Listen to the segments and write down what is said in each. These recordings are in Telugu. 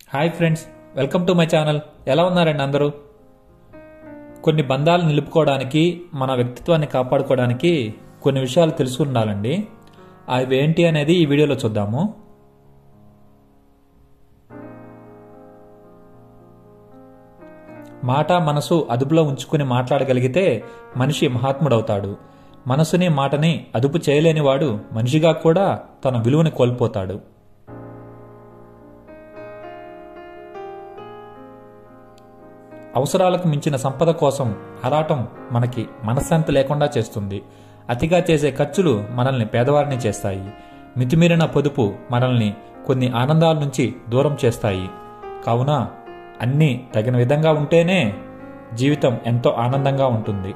hi friends welcome to my channel ఎలా ఉన్నారండి అందరూ కొన్ని బంధాలు నిలుపుకోవడానికి మన వ్యక్తిత్వాన్ని కాపాడుకోవడానికి కొన్ని విషయాలు తెలుసుకుని ఉండాలండి అవి ఏంటి అనేది ఈ వీడియోలో చూద్దాము మాట మనసు అదుపులో ఉంచుకుని మాట్లాడగలిగితే మనిషి మహాత్ముడవుతాడు మనసుని మాటని అదుపు చేయలేనివాడు మనిషిగా కూడా తన విలువని కోల్పోతాడు అవసరాలకు మించిన సంపద కోసం ఆరాటం మనకి మనశ్శాంతి లేకుండా చేస్తుంది అతిగా చేసే ఖర్చులు మనల్ని పేదవారిని చేస్తాయి మితిమీరిన పొదుపు మనల్ని కొన్ని ఆనందాల నుంచి దూరం చేస్తాయి కావున అన్నీ తగిన విధంగా ఉంటేనే జీవితం ఎంతో ఆనందంగా ఉంటుంది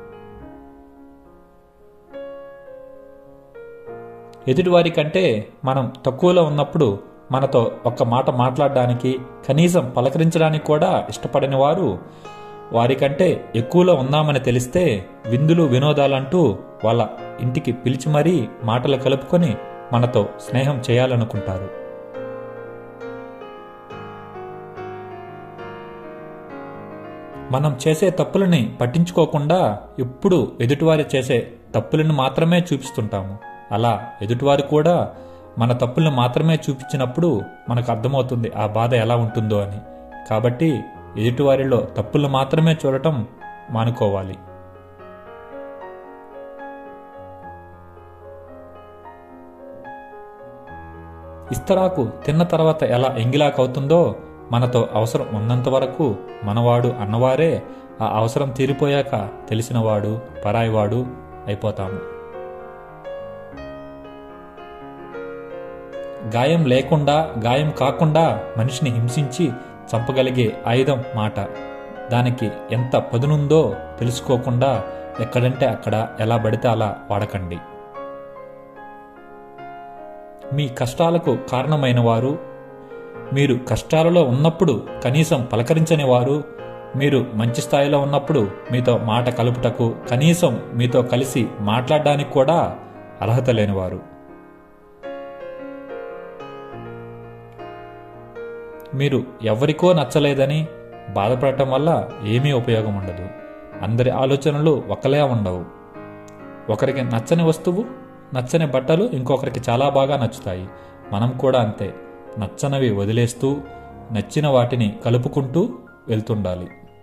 ఎదుటివారి కంటే మనం తక్కువలో ఉన్నప్పుడు మనతో ఒక్క మాట మాట్లాడడానికి కనీసం పలకరించడానికి కూడా ఇష్టపడని వారు వారికంటే ఎక్కువలో ఉన్నామని తెలిస్తే విందులు వినోదాలంటూ వాళ్ళ ఇంటికి పిలిచి మరీ మాటలు కలుపుకొని మనతో స్నేహం చేయాలనుకుంటారు మనం చేసే తప్పులని పట్టించుకోకుండా ఎప్పుడు ఎదుటివారి చేసే తప్పులను మాత్రమే చూపిస్తుంటాము అలా ఎదుటివారు కూడా మన తప్పులను మాత్రమే చూపించినప్పుడు మనకు అర్థమవుతుంది ఆ బాధ ఎలా ఉంటుందో అని కాబట్టి ఎదుటివారిలో తప్పులు మాత్రమే చూడటం మానుకోవాలి ఇస్తరాకు తిన్న తర్వాత ఎలా ఎంగిలాకవుతుందో మనతో అవసరం ఉన్నంత వరకు మనవాడు అన్నవారే ఆ అవసరం తీరిపోయాక తెలిసినవాడు పరాయివాడు అయిపోతాము గాయం లేకుండా గాయం కాకుండా మనిషిని హింసించి చంపగలిగే ఆయుధం మాట దానికి ఎంత పదునుందో తెలుసుకోకుండా ఎక్కడంటే అక్కడ ఎలా పడితే అలా వాడకండి మీ కష్టాలకు కారణమైన వారు మీరు కష్టాలలో ఉన్నప్పుడు కనీసం పలకరించని వారు మీరు మంచి స్థాయిలో ఉన్నప్పుడు మీతో మాట కలుపుటకు కనీసం మీతో కలిసి మాట్లాడడానికి కూడా అర్హత లేనివారు మీరు ఎవరికో నచ్చలేదని బాధపడటం వల్ల ఏమీ ఉపయోగం ఉండదు అందరి ఆలోచనలు ఒకలే ఉండవు ఒకరికి నచ్చని వస్తువు నచ్చని బట్టలు ఇంకొకరికి చాలా బాగా నచ్చుతాయి మనం కూడా అంతే నచ్చనవి వదిలేస్తూ నచ్చిన వాటిని కలుపుకుంటూ వెళ్తుండాలి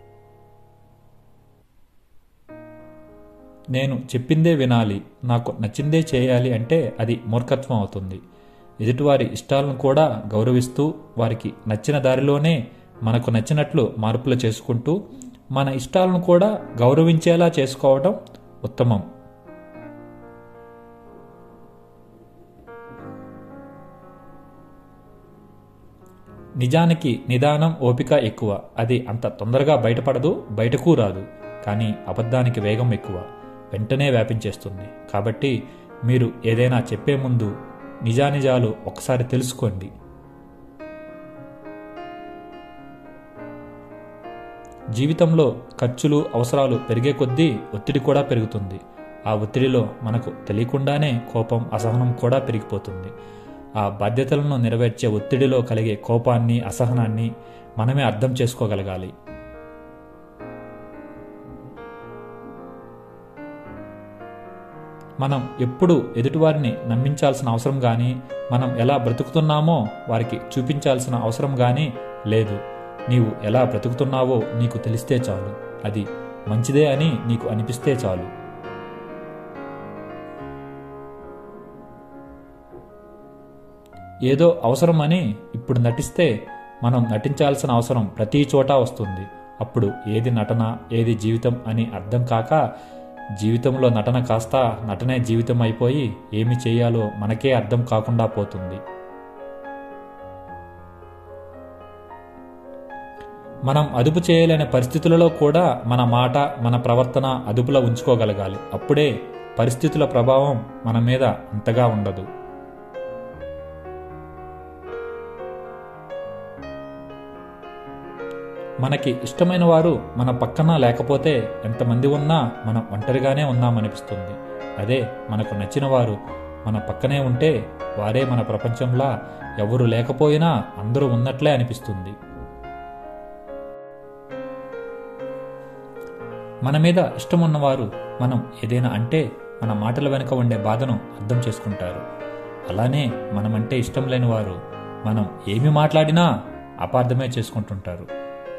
నేను చెప్పిందే వినాలి నాకు నచ్చిందే చేయాలి అంటే అది మూర్ఖత్వం అవుతుంది ఎదుటివారి ఇష్టాలను కూడా గౌరవిస్తూ వారికి నచ్చిన దారిలోనే మనకు నచ్చినట్లు మార్పులు చేసుకుంటూ మన ఇష్టాలను కూడా గౌరవించేలా చేసుకోవడం ఉత్తమం నిజానికి నిదానం ఓపిక ఎక్కువ అది అంత తొందరగా బయటపడదు బయటకు రాదు కానీ అబద్ధానికి వేగం ఎక్కువ వెంటనే వ్యాపించేస్తుంది కాబట్టి మీరు ఏదైనా చెప్పే ముందు నిజానిజాలు ఒకసారి తెలుసుకోండి జీవితంలో ఖర్చులు అవసరాలు పెరిగే కొద్దీ ఒత్తిడి కూడా పెరుగుతుంది ఆ ఒత్తిడిలో మనకు తెలియకుండానే కోపం అసహనం కూడా పెరిగిపోతుంది ఆ బాధ్యతలను నెరవేర్చే ఒత్తిడిలో కలిగే కోపాన్ని అసహనాన్ని మనమే అర్థం చేసుకోగలగాలి మనం ఎప్పుడు ఎదుటివారిని నమ్మించాల్సిన అవసరం కానీ మనం ఎలా బ్రతుకుతున్నామో వారికి చూపించాల్సిన అవసరం కానీ లేదు నీవు ఎలా బ్రతుకుతున్నావో నీకు తెలిస్తే చాలు అది మంచిదే అని నీకు అనిపిస్తే చాలు ఏదో అవసరమని ఇప్పుడు నటిస్తే మనం నటించాల్సిన అవసరం ప్రతి చోట వస్తుంది అప్పుడు ఏది నటన ఏది జీవితం అని అర్థం కాక జీవితంలో నటన కాస్త నటనే జీవితం అయిపోయి ఏమి చేయాలో మనకే అర్థం కాకుండా పోతుంది మనం అదుపు చేయలేని పరిస్థితులలో కూడా మన మాట మన ప్రవర్తన అదుపులో ఉంచుకోగలగాలి అప్పుడే పరిస్థితుల ప్రభావం మన మీద అంతగా ఉండదు మనకి ఇష్టమైన వారు మన పక్కన లేకపోతే ఎంతమంది ఉన్నా మనం ఒంటరిగానే ఉన్నామనిపిస్తుంది అదే మనకు నచ్చిన వారు మన పక్కనే ఉంటే వారే మన ప్రపంచంలా ఎవరు లేకపోయినా అందరూ ఉన్నట్లే అనిపిస్తుంది మన మీద ఇష్టం ఉన్నవారు మనం ఏదైనా అంటే మన మాటల వెనుక ఉండే బాధను అర్థం చేసుకుంటారు అలానే మనమంటే ఇష్టం లేని వారు మనం ఏమి మాట్లాడినా అపార్థమే చేసుకుంటుంటారు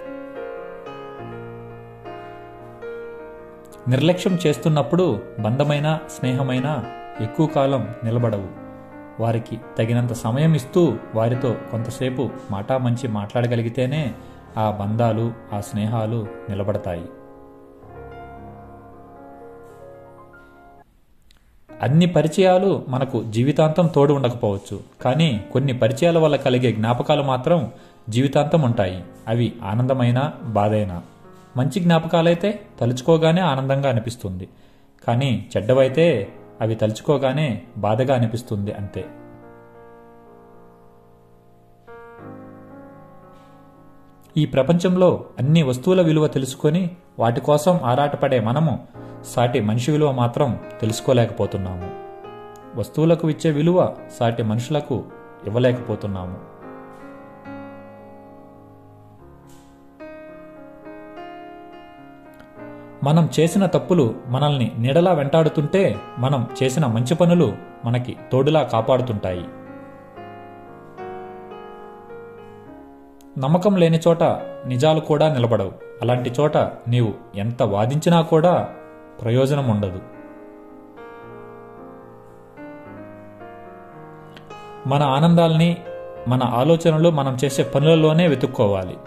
నిర్లక్ష్యం చేస్తున్నప్పుడు బంధమైన స్నేహమైన ఎక్కువ కాలం నిలబడవు వారికి తగినంత సమయం ఇస్తూ వారితో కొంతసేపు మాటా మంచి మాట్లాడగలిగితేనే ఆ బంధాలు ఆ స్నేహాలు నిలబడతాయి అన్ని పరిచయాలు మనకు జీవితాంతం తోడు ఉండకపోవచ్చు కానీ కొన్ని పరిచయాల వల్ల కలిగే జ్ఞాపకాలు మాత్రం జీవితాంతం ఉంటాయి అవి ఆనందమైన బాధైనా మంచి జ్ఞాపకాలైతే తలుచుకోగానే ఆనందంగా అనిపిస్తుంది కానీ చెడ్డవైతే అవి తలుచుకోగానే బాధగా అనిపిస్తుంది అంతే ఈ ప్రపంచంలో అన్ని వస్తువుల విలువ తెలుసుకొని వాటి కోసం ఆరాటపడే మనము సాటి మనిషి విలువ మాత్రం తెలుసుకోలేకపోతున్నాము వస్తువులకు ఇచ్చే విలువ సాటి మనుషులకు ఇవ్వలేకపోతున్నాము మనం చేసిన తప్పులు మనల్ని నీడలా వెంటాడుతుంటే మనం చేసిన మంచి పనులు మనకి తోడులా కాపాడుతుంటాయి నమ్మకం లేని చోట నిజాలు కూడా నిలబడవు అలాంటి చోట నీవు ఎంత వాదించినా కూడా ప్రయోజనం ఉండదు మన ఆనందాల్ని మన ఆలోచనలు మనం చేసే పనులలోనే వెతుక్కోవాలి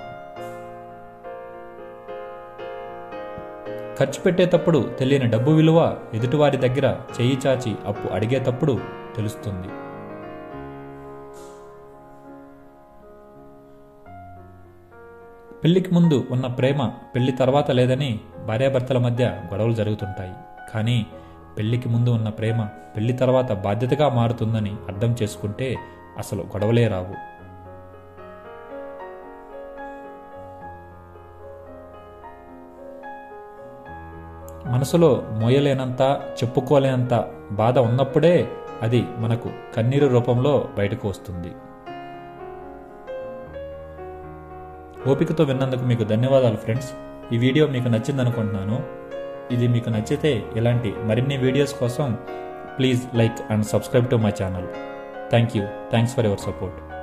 ఖర్చు పెట్టేటప్పుడు తెలియని డబ్బు విలువ ఎదుటివారి దగ్గర చెయ్యి చాచి అప్పు అడిగేటప్పుడు తెలుస్తుంది పెళ్లికి ముందు ఉన్న ప్రేమ పెళ్లి తర్వాత లేదని భార్యాభర్తల మధ్య గొడవలు జరుగుతుంటాయి కానీ పెళ్లికి ముందు ఉన్న ప్రేమ పెళ్లి తర్వాత బాధ్యతగా మారుతుందని అర్థం చేసుకుంటే అసలు గొడవలే రావు మనసులో మోయలేనంత చెప్పుకోలేనంత బాధ ఉన్నప్పుడే అది మనకు కన్నీరు రూపంలో బయటకు వస్తుంది ఓపికతో విన్నందుకు మీకు ధన్యవాదాలు ఫ్రెండ్స్ ఈ వీడియో మీకు నచ్చింది అనుకుంటున్నాను ఇది మీకు నచ్చితే ఇలాంటి మరిన్ని వీడియోస్ కోసం please like and subscribe to my channel thank you thanks for your support